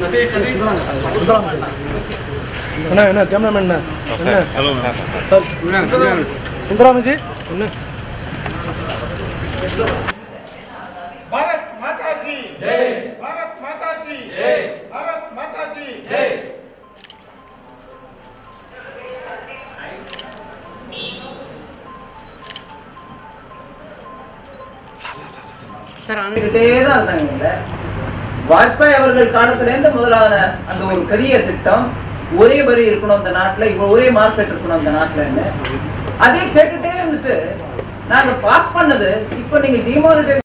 என்ன என்ன கேமராமேன் என்ன என்ன சார் சுந்தராமஜி என்ன भारत माता की जय भारत माता की जय भारत माता की जय பண்ணிக்கிட்டே தான் இருந்தாங்க இங்க. வாஜ்பாய் அவர்கள் காலத்துல இருந்து முதலான அந்த ஒரு பெரிய திட்டம் ஒரே வரி இருக்கணும் இந்த நாட்டுல இவ்வளவு ஒரே மார்க்கெட் இருக்கணும் இந்த நாட்டுல அதே கேட்டுட்டே இருந்துட்டு நாங்க பாஸ் பண்ணது இப்ப நீங்க டிமானிட்டைஸ்